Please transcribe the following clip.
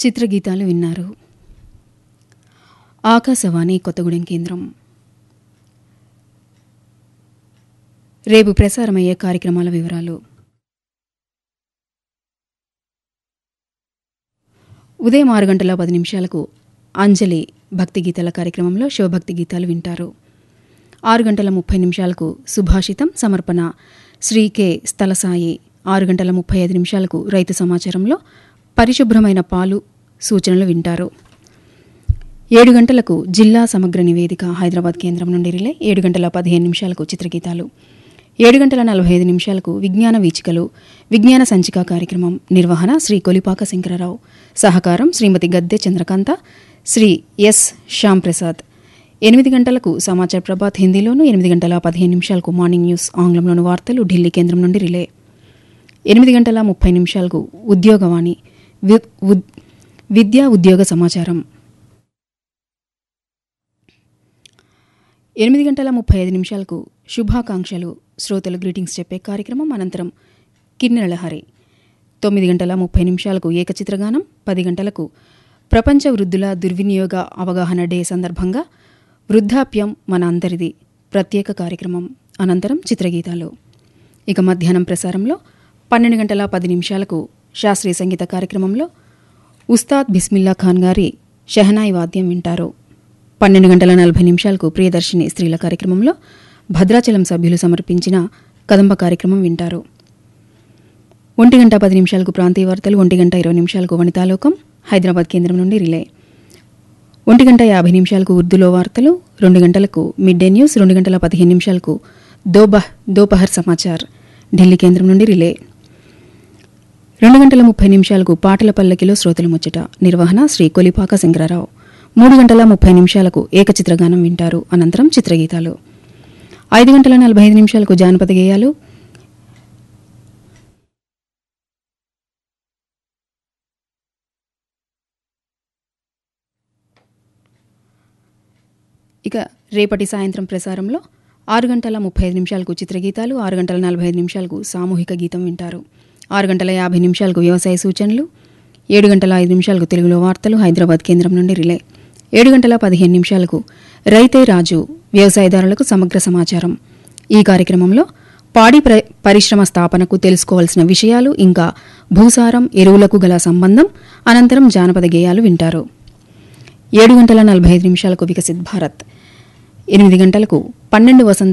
చిత్రగీతాలు విన్నారు ఆకాశవాణి కొత్తగూడెం కేంద్రం రేపు ప్రసారమయ్యే కార్యక్రమాల వివరాలు ఉదయం ఆరు గంటల పది నిమిషాలకు అంజలి భక్తి గీతాల కార్యక్రమంలో శివభక్తి గీతాలు వింటారు ఆరు గంటల ముప్పై నిమిషాలకు సుభాషితం సమర్పణ శ్రీ కె స్థలసాయి ఆరు గంటల ముప్పై ఐదు నిమిషాలకు రైతు సమాచారంలో పరిశుభ్రమైన పాలు సూచనలు వింటారు ఏడు గంటలకు జిల్లా సమగ్ర నివేదిక హైదరాబాద్ కేంద్రం నుండి రిలే ఏడు గంటల పదిహేను నిమిషాలకు చిత్రగీతాలు ఏడు గంటల నలభై ఐదు నిమిషాలకు విజ్ఞాన వీచికలు విజ్ఞాన సంచిక కార్యక్రమం నిర్వహణ శ్రీ కొలిపాక శంకరరావు సహకారం శ్రీమతి గద్దె చంద్రకాంత శ్రీ ఎస్ శ్యామ్ ప్రసాద్ ఎనిమిది గంటలకు సమాచార ప్రభాత్ హిందీలోను ఎనిమిది గంటల పదిహేను నిమిషాలకు మార్నింగ్ న్యూస్ ఆంగ్లంలోను వార్తలు ఢిల్లీ కేంద్రం నుండి రిలే ఎనిమిది గంటల ముప్పై నిమిషాలకు ఉద్యోగవాణి వి- ఉద్- విద్యా ఉద్యోగ సమాచారం ఎనిమిది గంటల ముప్పై ఐదు నిమిషాలకు శుభాకాంక్షలు శ్రోతలు గ్రీటింగ్స్ చెప్పే కార్యక్రమం అనంతరం కిన్నెరళహరి తొమ్మిది గంటల ముప్పై నిమిషాలకు ఏకచిత్రగానం పది గంటలకు ప్రపంచ వృద్ధుల దుర్వినియోగ అవగాహన డే సందర్భంగా వృద్ధాప్యం మన అందరిది ప్రత్యేక కార్యక్రమం అనంతరం చిత్రగీతాలు ఇక మధ్యాహ్నం ప్రసారంలో పన్నెండు గంటల పది నిమిషాలకు శాస్త్రీయ సంగీత కార్యక్రమంలో ఉస్తాద్ బిస్మిల్లా ఖాన్ గారి షెహనాయి వాద్యం వింటారు పన్నెండు గంటల నలభై నిమిషాలకు ప్రియదర్శిని స్త్రీల కార్యక్రమంలో భద్రాచలం సభ్యులు సమర్పించిన కదంబ కార్యక్రమం వింటారు ఒంటి గంట పది నిమిషాలకు ప్రాంతీయ వార్తలు ఒంటి గంట ఇరవై నిమిషాలకు వనితాలోకం హైదరాబాద్ కేంద్రం నుండి రిలే ఒంటి గంట యాభై నిమిషాలకు ఉర్దూలో వార్తలు రెండు గంటలకు మిడ్ డే న్యూస్ రెండు గంటల పదిహేను నిమిషాలకు దోబహ్ దోపహర్ సమాచార్ ఢిల్లీ కేంద్రం నుండి రిలే రెండు గంటల ముప్పై నిమిషాలకు పాటల పల్లకిలో శ్రోతలు ముచ్చట నిర్వహణ శ్రీ కొలిపాక శంకరరావు మూడు గంటల ముప్పై నిమిషాలకు ఏకచిత్రగానం వింటారు అనంతరం చిత్రగీతాలు ఐదు గంటల నలభై ఐదు నిమిషాలకు జానపద గేయాలు ఇక రేపటి సాయంత్రం ప్రసారంలో ఆరు గంటల ముప్పై ఐదు నిమిషాలకు చిత్రగీతాలు ఆరు గంటల నలభై ఐదు నిమిషాలకు సామూహిక గీతం వింటారు ఆరు గంటల యాభై నిమిషాలకు వ్యవసాయ సూచనలు ఏడు గంటల ఐదు నిమిషాలకు తెలుగులో వార్తలు హైదరాబాద్ కేంద్రం నుండి రిలే ఏడు గంటల పదిహేను నిమిషాలకు రైతే రాజు వ్యవసాయదారులకు సమగ్ర సమాచారం ఈ కార్యక్రమంలో పాడి ప్ర పరిశ్రమ స్థాపనకు తెలుసుకోవాల్సిన విషయాలు ఇంకా భూసారం ఎరువులకు గల సంబంధం అనంతరం జానపద గేయాలు వింటారు ఏడు గంటల నలభై ఐదు నిమిషాలకు వికసిత్ భారత్ ఎనిమిది గంటలకు పన్నెండు వసంత